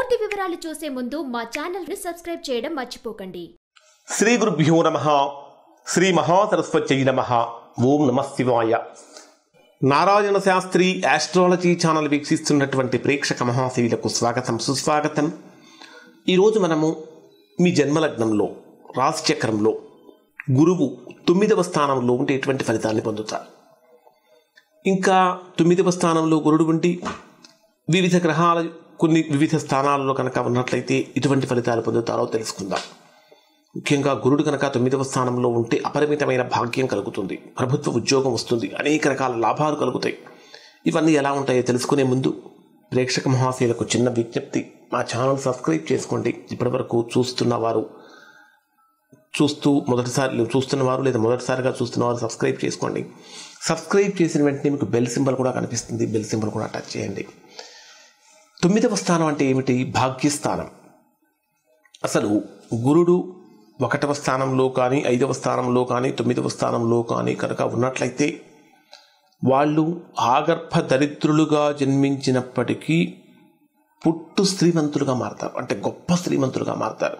పూర్తి వివరాలు చూసే ముందు మా ఛానల్ ని సబ్స్క్రైబ్ చేయడం మర్చిపోకండి శ్రీ గురుభ్యో నమ శ్రీ మహాసరస్వత్యై నమ ఓం నమ శివాయ నారాయణ శాస్త్రి ఆస్ట్రాలజీ ఛానల్ వీక్షిస్తున్నటువంటి ప్రేక్షక మహాశివులకు స్వాగతం సుస్వాగతం ఈరోజు మనము మీ జన్మలగ్నంలో రాశిచక్రంలో గురువు తొమ్మిదవ స్థానంలో ఉంటే ఎటువంటి ఫలితాన్ని పొందుతారు ఇంకా తొమ్మిదవ స్థానంలో గురుడు ఉండి వివిధ గ్రహాల కొన్ని వివిధ స్థానాలలో కనుక ఉన్నట్లయితే ఇటువంటి ఫలితాలు పొందుతారో తెలుసుకుందాం ముఖ్యంగా గురుడు కనుక తొమ్మిదవ స్థానంలో ఉంటే అపరిమితమైన భాగ్యం కలుగుతుంది ప్రభుత్వ ఉద్యోగం వస్తుంది అనేక రకాల లాభాలు కలుగుతాయి ఇవన్నీ ఎలా ఉంటాయో తెలుసుకునే ముందు ప్రేక్షక మహాశయులకు చిన్న విజ్ఞప్తి మా ఛానల్ సబ్స్క్రైబ్ చేసుకోండి ఇప్పటివరకు చూస్తున్న వారు చూస్తూ మొదటిసారి చూస్తున్న వారు లేదా మొదటిసారిగా చూస్తున్న వారు సబ్స్క్రైబ్ చేసుకోండి సబ్స్క్రైబ్ చేసిన వెంటనే మీకు బెల్ సింబల్ కూడా కనిపిస్తుంది బెల్ సింబల్ కూడా టచ్ చేయండి తొమ్మిదవ స్థానం అంటే ఏమిటి భాగ్యస్థానం అసలు గురుడు ఒకటవ స్థానంలో కానీ ఐదవ స్థానంలో కానీ తొమ్మిదవ స్థానంలో కానీ కనుక ఉన్నట్లయితే వాళ్ళు ఆగర్భ దరిద్రులుగా జన్మించినప్పటికీ పుట్టు శ్రీమంతులుగా మారతారు అంటే గొప్ప శ్రీమంతులుగా మారతారు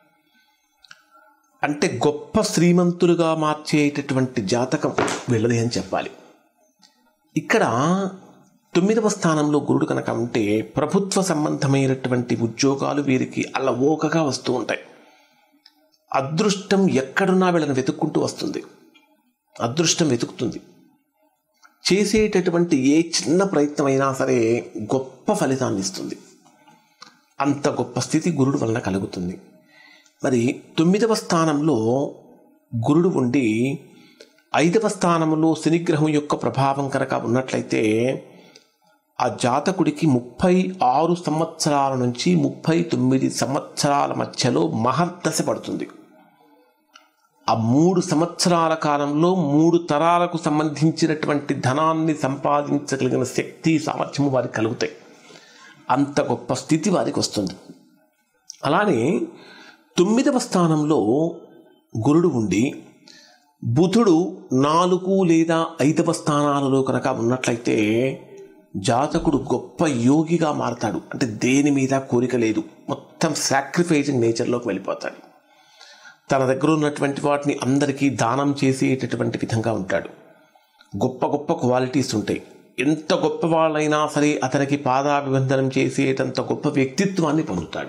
అంటే గొప్ప శ్రీమంతులుగా మార్చేటటువంటి జాతకం వీళ్ళది అని చెప్పాలి ఇక్కడ తొమ్మిదవ స్థానంలో గురుడు కనుక ఉంటే ప్రభుత్వ సంబంధమైనటువంటి ఉద్యోగాలు వీరికి అల్లవోకగా వస్తూ ఉంటాయి అదృష్టం ఎక్కడున్నా వీళ్ళని వెతుక్కుంటూ వస్తుంది అదృష్టం వెతుకుతుంది చేసేటటువంటి ఏ చిన్న ప్రయత్నమైనా సరే గొప్ప ఫలితాన్ని ఇస్తుంది అంత గొప్ప స్థితి గురుడు వలన కలుగుతుంది మరి తొమ్మిదవ స్థానంలో గురుడు ఉండి ఐదవ స్థానంలో శనిగ్రహం యొక్క ప్రభావం కనుక ఉన్నట్లయితే ఆ జాతకుడికి ముప్పై ఆరు సంవత్సరాల నుంచి ముప్పై తొమ్మిది సంవత్సరాల మధ్యలో మహర్దశ పడుతుంది ఆ మూడు సంవత్సరాల కాలంలో మూడు తరాలకు సంబంధించినటువంటి ధనాన్ని సంపాదించగలిగిన శక్తి సామర్థ్యము వారికి కలుగుతాయి అంత గొప్ప స్థితి వారికి వస్తుంది అలానే తొమ్మిదవ స్థానంలో గురుడు ఉండి బుధుడు నాలుగు లేదా ఐదవ స్థానాలలో కనుక ఉన్నట్లయితే జాతకుడు గొప్ప యోగిగా మారతాడు అంటే దేని మీద కోరిక లేదు మొత్తం సాక్రిఫైజింగ్ నేచర్లోకి వెళ్ళిపోతాడు తన దగ్గర ఉన్నటువంటి వాటిని అందరికీ దానం చేసేటటువంటి విధంగా ఉంటాడు గొప్ప గొప్ప క్వాలిటీస్ ఉంటాయి ఎంత గొప్ప వాళ్ళైనా సరే అతనికి పాదాభివందనం చేసేటంత గొప్ప వ్యక్తిత్వాన్ని పొందుతాడు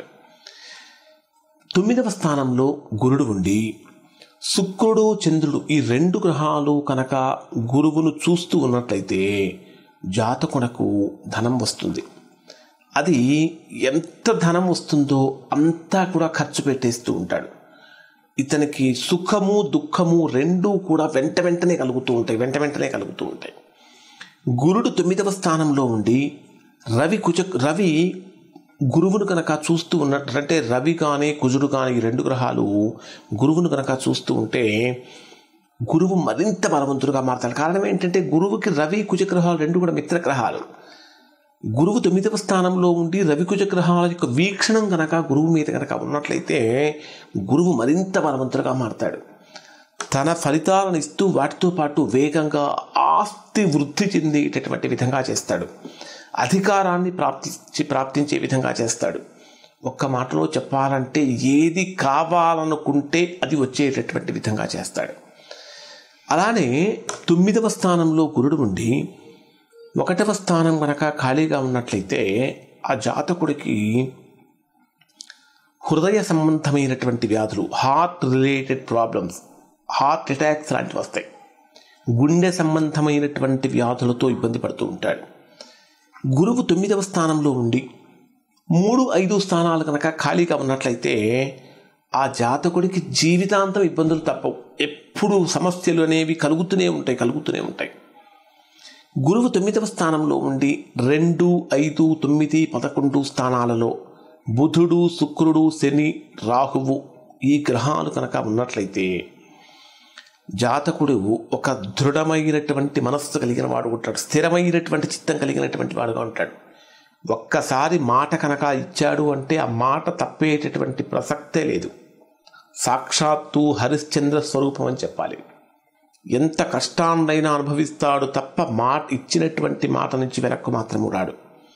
తొమ్మిదవ స్థానంలో గురుడు ఉండి శుక్రుడు చంద్రుడు ఈ రెండు గ్రహాలు కనుక గురువును చూస్తూ ఉన్నట్లయితే జాతకునకు ధనం వస్తుంది అది ఎంత ధనం వస్తుందో అంతా కూడా ఖర్చు పెట్టేస్తూ ఉంటాడు ఇతనికి సుఖము దుఃఖము రెండూ కూడా వెంట వెంటనే కలుగుతూ ఉంటాయి వెంట వెంటనే కలుగుతూ ఉంటాయి గురుడు తొమ్మిదవ స్థానంలో ఉండి రవి కుజ రవి గురువును కనుక చూస్తూ ఉన్నట్లంటే రవి కానీ కుజుడు కానీ ఈ రెండు గ్రహాలు గురువును కనుక చూస్తూ ఉంటే గురువు మరింత బలవంతుడుగా మారతాడు కారణం ఏంటంటే గురువుకి రవి కుజ గ్రహాలు రెండు కూడా మిత్ర గ్రహాలు గురువు తొమ్మిదవ స్థానంలో ఉండి రవి కుజ గ్రహాల యొక్క వీక్షణం కనుక గురువు మీద కనుక ఉన్నట్లయితే గురువు మరింత బలవంతుడుగా మారతాడు తన ఫలితాలను ఇస్తూ వాటితో పాటు వేగంగా ఆస్తి వృద్ధి చెందేటటువంటి విధంగా చేస్తాడు అధికారాన్ని ప్రాప్తి ప్రాప్తించే విధంగా చేస్తాడు ఒక్క మాటలో చెప్పాలంటే ఏది కావాలనుకుంటే అది వచ్చేటటువంటి విధంగా చేస్తాడు అలానే తొమ్మిదవ స్థానంలో గురుడు ఉండి ఒకటవ స్థానం కనుక ఖాళీగా ఉన్నట్లయితే ఆ జాతకుడికి హృదయ సంబంధమైనటువంటి వ్యాధులు heart related problems heart attacks లాంటివి వస్తాయి గుండె సంబంధమైనటువంటి వ్యాధులతో ఇబ్బంది పడుతూ ఉంటాడు గురువు తొమ్మిదవ స్థానంలో ఉండి మూడు ఐదు స్థానాలు కనుక ఖాళీగా ఉన్నట్లయితే ఆ జాతకుడికి జీవితాంతం ఇబ్బందులు తప్పవు ఎప్పుడు సమస్యలు అనేవి కలుగుతూనే ఉంటాయి కలుగుతూనే ఉంటాయి గురువు తొమ్మిదవ స్థానంలో ఉండి రెండు ఐదు తొమ్మిది పదకొండు స్థానాలలో బుధుడు శుక్రుడు శని రాహువు ఈ గ్రహాలు కనుక ఉన్నట్లయితే జాతకుడు ఒక దృఢమైనటువంటి మనస్సు కలిగిన వాడు ఉంటాడు స్థిరమైనటువంటి చిత్తం కలిగినటువంటి వాడుగా ఉంటాడు ఒక్కసారి మాట కనుక ఇచ్చాడు అంటే ఆ మాట తప్పేటటువంటి ప్రసక్తే లేదు సాక్షాత్తు హరిశ్చంద్ర స్వరూపం అని చెప్పాలి ఎంత కష్టాన్నైనా అనుభవిస్తాడు తప్ప మాట ఇచ్చినటువంటి మాట నుంచి వెనక్కు మాత్రము రాడు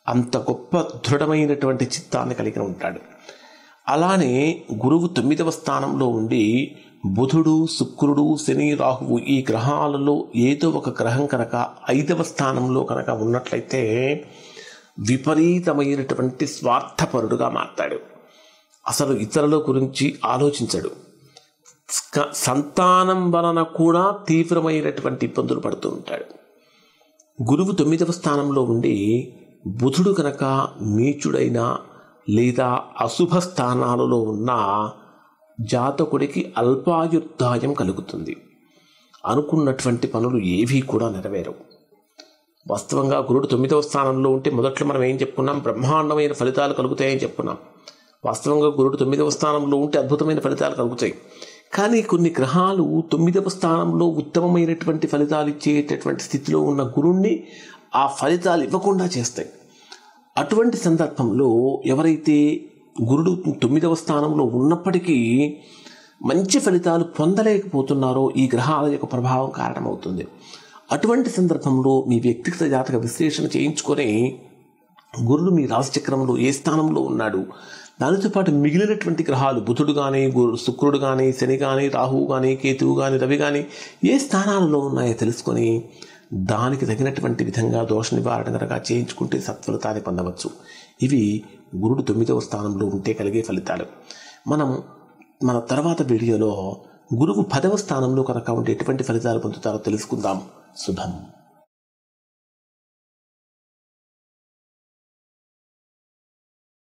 అంత గొప్ప దృఢమైనటువంటి చిత్తాన్ని కలిగి ఉంటాడు అలానే గురువు తొమ్మిదవ స్థానంలో ఉండి బుధుడు శుక్రుడు శని రాహువు ఈ గ్రహాలలో ఏదో ఒక గ్రహం కనుక ఐదవ స్థానంలో కనుక ఉన్నట్లయితే విపరీతమైనటువంటి స్వార్థపరుడుగా మారతాడు అసలు ఇతరుల గురించి ఆలోచించడు స్క- సంతానం వలన కూడా తీవ్రమైనటువంటి ఇబ్బందులు పడుతూ ఉంటాడు గురువు తొమ్మిదవ స్థానంలో ఉండి బుధుడు కనుక నీచుడైన లేదా అశుభ స్థానాలలో ఉన్న జాతకుడికి అల్పాయుర్దాయం కలుగుతుంది అనుకున్నటువంటి పనులు ఏవీ కూడా నెరవేరవు వాస్తవంగా గురుడు తొమ్మిదవ స్థానంలో ఉంటే మొదట్లో మనం ఏం చెప్పుకున్నాం బ్రహ్మాండమైన ఫలితాలు కలుగుతాయని చెప్పుకున్నాం వాస్తవంగా గురుడు తొమ్మిదవ స్థానంలో ఉంటే అద్భుతమైన ఫలితాలు కలుగుతాయి కానీ కొన్ని గ్రహాలు తొమ్మిదవ స్థానంలో ఉత్తమమైనటువంటి ఫలితాలు ఇచ్చేటటువంటి స్థితిలో ఉన్న గురుణ్ణి ఆ ఫలితాలు ఇవ్వకుండా చేస్తాయి అటువంటి సందర్భంలో ఎవరైతే గురుడు తొమ్మిదవ స్థానంలో ఉన్నప్పటికీ మంచి ఫలితాలు పొందలేకపోతున్నారో ఈ గ్రహాల యొక్క ప్రభావం కారణమవుతుంది అటువంటి సందర్భంలో మీ వ్యక్తిగత జాతక విశ్లేషణ చేయించుకొని గురుడు మీ రాశిచక్రంలో ఏ స్థానంలో ఉన్నాడు దానితో పాటు మిగిలినటువంటి గ్రహాలు బుధుడు కానీ గురు శుక్రుడు కానీ శని కానీ రాహువు కానీ కేతువు కానీ రవి కానీ ఏ స్థానాలలో ఉన్నాయో తెలుసుకొని దానికి తగినటువంటి విధంగా దోష నివారణ కనుక చేయించుకుంటే సత్ఫలితాన్ని పొందవచ్చు ఇవి గురుడు తొమ్మిదవ స్థానంలో ఉంటే కలిగే ఫలితాలు మనం మన తర్వాత వీడియోలో గురువు పదవ స్థానంలో కనుక ఉంటే ఎటువంటి ఫలితాలు పొందుతారో తెలుసుకుందాం శుభం